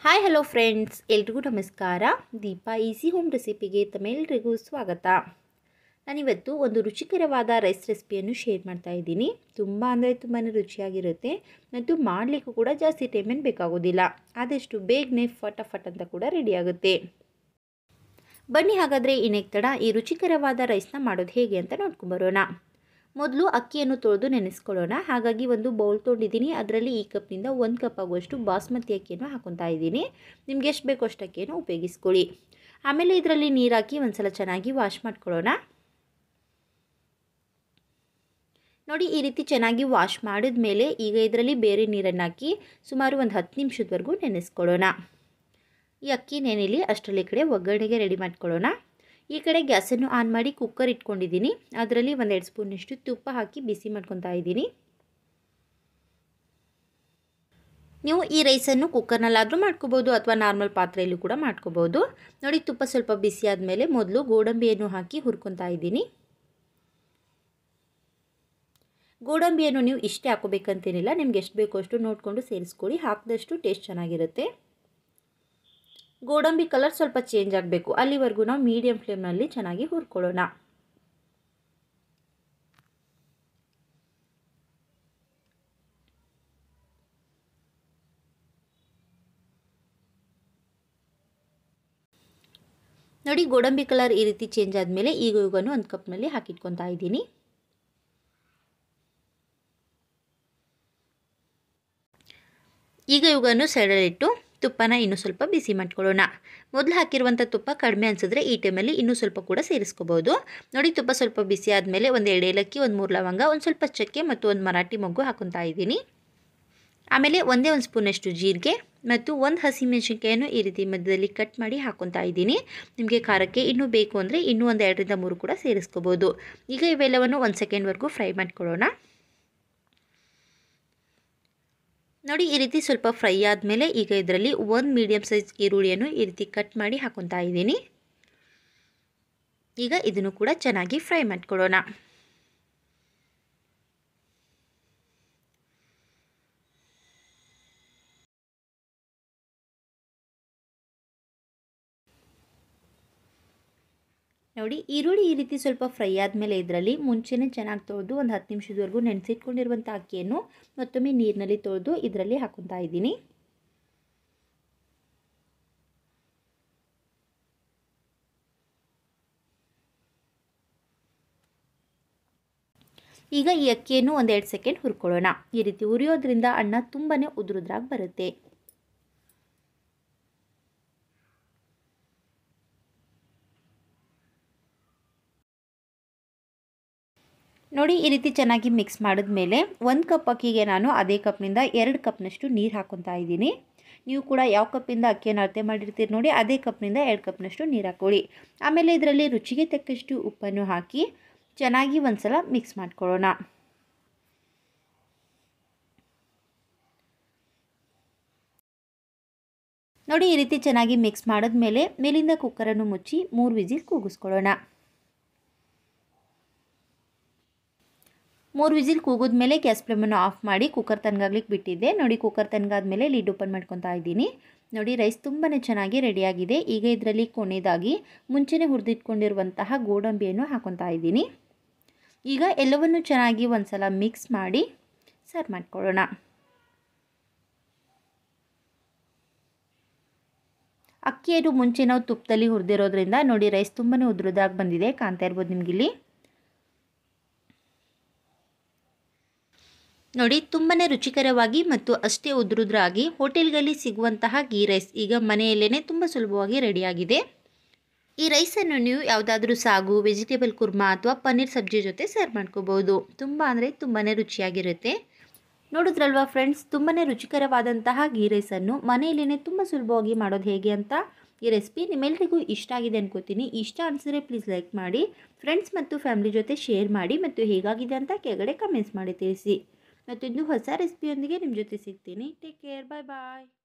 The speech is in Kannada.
ಹಾಯ್ ಹಲೋ ಫ್ರೆಂಡ್ಸ್ ಎಲ್ರಿಗೂ ನಮಸ್ಕಾರ ದೀಪಾ ಈಸಿ ಹೋಮ್ ರೆಸಿಪಿಗೆ ತಮ್ಮೆಲ್ಲರಿಗೂ ಸ್ವಾಗತ ನಾನಿವತ್ತು ಒಂದು ರುಚಿಕರವಾದ ರೈಸ್ ರೆಸಿಪಿಯನ್ನು ಶೇರ್ ಮಾಡ್ತಾ ಇದ್ದೀನಿ ತುಂಬ ಅಂದರೆ ತುಂಬಾ ರುಚಿಯಾಗಿರುತ್ತೆ ಮತ್ತು ಮಾಡಲಿಕ್ಕೂ ಕೂಡ ಜಾಸ್ತಿ ಟೈಮೇನು ಬೇಕಾಗೋದಿಲ್ಲ ಆದಷ್ಟು ಬೇಗನೆ ಫಟಾಫಟ್ ಅಂತ ಕೂಡ ರೆಡಿಯಾಗುತ್ತೆ ಬನ್ನಿ ಹಾಗಾದರೆ ಇನ್ನೇಕ್ ತಡ ಈ ರುಚಿಕರವಾದ ರೈಸ್ನ ಮಾಡೋದು ಹೇಗೆ ಅಂತ ನೋಡ್ಕೊಂಬರೋಣ ಮೊದಲು ಅಕ್ಕಿಯನ್ನು ತೊಳೆದು ನೆನೆಸ್ಕೊಳ್ಳೋಣ ಹಾಗಾಗಿ ಒಂದು ಬೌಲ್ ತೊಗೊಂಡಿದ್ದೀನಿ ಅದರಲ್ಲಿ ಈ ಕಪ್ನಿಂದ ಒಂದು ಕಪ್ ಆಗುವಷ್ಟು ಬಾಸ್ಮತಿ ಅಕ್ಕಿಯನ್ನು ಹಾಕೊತಾ ಇದ್ದೀನಿ ನಿಮ್ಗೆ ಎಷ್ಟು ಬೇಕೋ ಅಷ್ಟು ಅಕ್ಕಿಯನ್ನು ಉಪಯೋಗಿಸ್ಕೊಳ್ಳಿ ಆಮೇಲೆ ಇದರಲ್ಲಿ ನೀರು ಹಾಕಿ ಒಂದ್ಸಲ ಚೆನ್ನಾಗಿ ವಾಶ್ ಮಾಡ್ಕೊಳ್ಳೋಣ ನೋಡಿ ಈ ರೀತಿ ಚೆನ್ನಾಗಿ ವಾಶ್ ಮಾಡಿದ ಮೇಲೆ ಈಗ ಇದರಲ್ಲಿ ಬೇರೆ ನೀರನ್ನು ಹಾಕಿ ಸುಮಾರು ಒಂದು ಹತ್ತು ನಿಮಿಷದವರೆಗೂ ನೆನೆಸ್ಕೊಳ್ಳೋಣ ಈ ಅಕ್ಕಿ ನೆನೆಲಿ ಅಷ್ಟರಲ್ಲಿ ಕಡೆ ಒಗ್ಗರಣೆಗೆ ರೆಡಿ ಮಾಡ್ಕೊಳ್ಳೋಣ ಈ ಕಡೆ ಗ್ಯಾಸನ್ನು ಆನ್ ಮಾಡಿ ಕುಕ್ಕರ್ ಇಟ್ಕೊಂಡಿದ್ದೀನಿ ಅದರಲ್ಲಿ ಒಂದೆರಡು ಸ್ಪೂನಷ್ಟು ತುಪ್ಪ ಹಾಕಿ ಬಿಸಿ ಮಾಡ್ಕೊತಾ ಇದ್ದೀನಿ ನೀವು ಈ ರೈಸನ್ನು ಕುಕ್ಕರ್ನಲ್ಲಾದರೂ ಮಾಡ್ಕೋಬೋದು ಅಥವಾ ನಾರ್ಮಲ್ ಪಾತ್ರೆಯಲ್ಲೂ ಕೂಡ ಮಾಡ್ಕೋಬೋದು ನೋಡಿ ತುಪ್ಪ ಸ್ವಲ್ಪ ಬಿಸಿ ಆದಮೇಲೆ ಮೊದಲು ಗೋಡಂಬಿಯನ್ನು ಹಾಕಿ ಹುರ್ಕೊತಾ ಇದ್ದೀನಿ ಗೋಡಂಬಿಯನ್ನು ನೀವು ಇಷ್ಟೇ ಹಾಕೋಬೇಕಂತೇನಿಲ್ಲ ನಿಮ್ಗೆ ಎಷ್ಟು ಬೇಕೋ ಅಷ್ಟು ನೋಡಿಕೊಂಡು ಸೇರಿಸ್ಕೊಳ್ಳಿ ಹಾಕಿದಷ್ಟು ಟೇಸ್ಟ್ ಚೆನ್ನಾಗಿರುತ್ತೆ ಗೋಡಂಬಿ ಕಲರ್ ಸ್ವಲ್ಪ ಚೇಂಜ್ ಆಗಬೇಕು ಅಲ್ಲಿವರೆಗೂ ನಾವು ಮೀಡಿಯಮ್ ಫ್ಲೇಮ್ನಲ್ಲಿ ಚೆನ್ನಾಗಿ ಹುರ್ಕೊಳ್ಳೋಣ ನೋಡಿ ಗೋಡಂಬಿ ಕಲರ್ ಈ ರೀತಿ ಚೇಂಜ್ ಆದಮೇಲೆ ಈಗ ಇವಾಗನ್ನು ಒಂದು ಕಪ್ನಲ್ಲಿ ಹಾಕಿಟ್ಕೊತಾ ಇದ್ದೀನಿ ಈಗ ಇವುಗಳನ್ನು ಸೈಡಲ್ಲಿಟ್ಟು ತುಪ್ಪನ ಇನ್ನೂ ಸ್ವಲ್ಪ ಬಿಸಿ ಮಾಡ್ಕೊಳ್ಳೋಣ ಮೊದಲು ಹಾಕಿರುವಂಥ ತುಪ್ಪ ಕಡಿಮೆ ಅನಿಸಿದ್ರೆ ಈ ಟೈಮಲ್ಲಿ ಇನ್ನೂ ಸ್ವಲ್ಪ ಕೂಡ ಸೇರಿಸ್ಕೋಬೋದು ನೋಡಿ ತುಪ್ಪ ಸ್ವಲ್ಪ ಬಿಸಿ ಆದಮೇಲೆ ಒಂದು ಎರಡು ಏಲಕ್ಕಿ ಒಂದು ಮೂರು ಲವಂಗ ಒಂದು ಸ್ವಲ್ಪ ಚಕ್ಕೆ ಮತ್ತು ಒಂದು ಮರಾಠಿ ಮೊಗ್ಗು ಹಾಕೊತಾ ಇದ್ದೀನಿ ಆಮೇಲೆ ಒಂದೇ ಒಂದು ಸ್ಪೂನಷ್ಟು ಜೀರಿಗೆ ಮತ್ತು ಒಂದು ಹಸಿಮೆಣಸಿನ್ಕಾಯನ್ನು ಈ ರೀತಿ ಮಧ್ಯದಲ್ಲಿ ಕಟ್ ಮಾಡಿ ಹಾಕೊತಾ ಇದ್ದೀನಿ ನಿಮಗೆ ಖಾರಕ್ಕೆ ಇನ್ನೂ ಬೇಕು ಅಂದರೆ ಇನ್ನೂ ಒಂದು ಎರಡರಿಂದ ಮೂರು ಕೂಡ ಸೇರಿಸ್ಕೋಬೋದು ಈಗ ಇವೆಲ್ಲವನ್ನು ಒಂದು ಸೆಕೆಂಡ್ವರೆಗೂ ಫ್ರೈ ಮಾಡ್ಕೊಳ್ಳೋಣ ನೋಡಿ ಈ ರೀತಿ ಸ್ವಲ್ಪ ಫ್ರೈ ಆದಮೇಲೆ ಈಗ ಇದರಲ್ಲಿ ಒಂದು ಮೀಡಿಯಮ್ ಸೈಜ್ ಈರುಳ್ಳಿಯನ್ನು ಈ ರೀತಿ ಕಟ್ ಮಾಡಿ ಹಾಕೊತಾ ಇದ್ದೀನಿ ಈಗ ಇದನ್ನು ಕೂಡ ಚೆನ್ನಾಗಿ ಫ್ರೈ ಮಾಡ್ಕೊಳ್ಳೋಣ ನೋಡಿ ಈರುಳ್ಳಿ ಈ ರೀತಿ ಸ್ವಲ್ಪ ಫ್ರೈ ಆದಮೇಲೆ ಇದರಲ್ಲಿ ಮುಂಚೆನೇ ಚೆನ್ನಾಗಿ ತೊಳೆದು ಒಂದು ಹತ್ತು ನಿಮಿಷದವರೆಗೂ ನೆನೆಸಿಟ್ಕೊಂಡಿರುವಂಥ ಅಕ್ಕಿಯನ್ನು ಮತ್ತೊಮ್ಮೆ ನೀರಿನಲ್ಲಿ ತೊಳೆದು ಇದರಲ್ಲಿ ಹಾಕೊತಾ ಇದ್ದೀನಿ ಈಗ ಈ ಅಕ್ಕಿಯನ್ನು ಒಂದೆರಡು ಸೆಕೆಂಡ್ ಹುರ್ಕೊಳ್ಳೋಣ ಈ ರೀತಿ ಹುರಿಯೋದ್ರಿಂದ ಅನ್ನ ತುಂಬಾ ಉದುರುದ್ರಾಗಿ ಬರುತ್ತೆ ನೋಡಿ ಈ ರೀತಿ ಚೆನ್ನಾಗಿ ಮಿಕ್ಸ್ ಮಾಡಿದ್ಮೇಲೆ ಒಂದು ಕಪ್ ಅಕ್ಕಿಗೆ ನಾನು ಅದೇ ಕಪ್ನಿಂದ ಎರಡು ಕಪ್ನಷ್ಟು ನೀರು ಹಾಕೊತಾ ಇದ್ದೀನಿ ನೀವು ಕೂಡ ಯಾವ ಕಪ್ಪಿಂದ ಅಕ್ಕಿಯನ್ನು ಅಳತೆ ಮಾಡಿರ್ತೀರಿ ನೋಡಿ ಅದೇ ಕಪ್ನಿಂದ ಎರಡು ಕಪ್ನಷ್ಟು ನೀರು ಹಾಕ್ಕೊಳ್ಳಿ ಆಮೇಲೆ ಇದರಲ್ಲಿ ರುಚಿಗೆ ತಕ್ಕಷ್ಟು ಉಪ್ಪನ್ನು ಹಾಕಿ ಚೆನ್ನಾಗಿ ಒಂದು ಸಲ ಮಿಕ್ಸ್ ಮಾಡ್ಕೊಳ್ಳೋಣ ನೋಡಿ ಈ ರೀತಿ ಚೆನ್ನಾಗಿ ಮಿಕ್ಸ್ ಮಾಡಿದ್ಮೇಲೆ ಮೇಲಿಂದ ಕುಕ್ಕರನ್ನು ಮುಚ್ಚಿ ಮೂರು ವಿಸಿಲ್ ಕೂಗಿಸ್ಕೊಳ್ಳೋಣ ಮೂರು ವಿಸಿಲ್ ಕೂಗಿದ್ಮೇಲೆ ಗ್ಯಾಸ್ ಫ್ಲೇಮನ್ನು ಆಫ್ ಮಾಡಿ ಕುಕ್ಕರ್ ತನಗಾಗ್ಲಿಕ್ಕೆ ಬಿಟ್ಟಿದ್ದೆ ನೋಡಿ ಕುಕ್ಕರ್ ತನಗಾದ್ಮೇಲೆ ಲಿಡ್ ಓಪನ್ ಮಾಡ್ಕೊತಾ ಇದ್ದೀನಿ ನೋಡಿ ರೈಸ್ ತುಂಬಾ ಚೆನ್ನಾಗಿ ರೆಡಿಯಾಗಿದೆ ಈಗ ಇದರಲ್ಲಿ ಕೊನೆಯದಾಗಿ ಮುಂಚೆನೇ ಹುರಿದಿಟ್ಕೊಂಡಿರುವಂತಹ ಗೋಡಂಬಿಯನ್ನು ಹಾಕೊತಾ ಇದ್ದೀನಿ ಈಗ ಎಲ್ಲವನ್ನು ಚೆನ್ನಾಗಿ ಒಂದು ಸಲ ಮಿಕ್ಸ್ ಮಾಡಿ ಸರ್ವ್ ಮಾಡ್ಕೊಳ್ಳೋಣ ಅಕ್ಕಿಯನ್ನು ಮುಂಚೆ ನಾವು ತುಪ್ಪದಲ್ಲಿ ಹುರಿದಿರೋದ್ರಿಂದ ನೋಡಿ ರೈಸ್ ತುಂಬಾ ಉದ್ರದಾಗಿ ಬಂದಿದೆ ಕಾಣ್ತಾ ಇರ್ಬೋದು ನಿಮಗಿಲ್ಲಿ ನೋಡಿ ತುಂಬಾ ರುಚಿಕರವಾಗಿ ಮತ್ತು ಅಷ್ಟೇ ಉದ್ರುದ್ರಾಗಿ ಹೋಟೆಲ್ಗಳಲ್ಲಿ ಸಿಗುವಂತಹ ಗೀ ರೈಸ್ ಈಗ ಮನೆಯಲ್ಲೇ ತುಂಬ ಸುಲಭವಾಗಿ ರೆಡಿಯಾಗಿದೆ ಈ ರೈಸನ್ನು ನೀವು ಯಾವುದಾದ್ರೂ ಸಾಗು ವೆಜಿಟೇಬಲ್ ಕುರ್ಮಾ ಅಥವಾ ಪನ್ನೀರ್ ಸಬ್ಜಿ ಜೊತೆ ಸರ್ವ್ ಮಾಡ್ಕೋಬೋದು ತುಂಬ ಅಂದರೆ ತುಂಬಾ ರುಚಿಯಾಗಿರುತ್ತೆ ನೋಡಿದ್ರಲ್ವಾ ಫ್ರೆಂಡ್ಸ್ ತುಂಬಾ ರುಚಿಕರವಾದಂತಹ ಗೀ ರೈಸನ್ನು ಮನೆಯಲ್ಲೇ ತುಂಬ ಸುಲಭವಾಗಿ ಮಾಡೋದು ಹೇಗೆ ಅಂತ ಈ ರೆಸಿಪಿ ನಿಮ್ಮೆಲ್ಲರಿಗೂ ಇಷ್ಟ ಆಗಿದೆ ಅನ್ಕೋತೀನಿ ಇಷ್ಟ ಅನಿಸಿದ್ರೆ ಪ್ಲೀಸ್ ಲೈಕ್ ಮಾಡಿ ಫ್ರೆಂಡ್ಸ್ ಮತ್ತು ಫ್ಯಾಮಿಲಿ ಜೊತೆ ಶೇರ್ ಮಾಡಿ ಮತ್ತು ಹೇಗಾಗಿದೆ ಅಂತ ಕೆಳಗಡೆ ಕಮೆಂಟ್ಸ್ ಮಾಡಿ ತಿಳಿಸಿ ಮತ್ತೊಂದು ಹೊಸ ರೆಸಿಪಿಯೊಂದಿಗೆ ನಿಮ್ಮ ಜೊತೆ ಸಿಗ್ತೀನಿ ಟೇಕ್ ಕೇರ್ ಬಾಯ್ ಬಾಯ್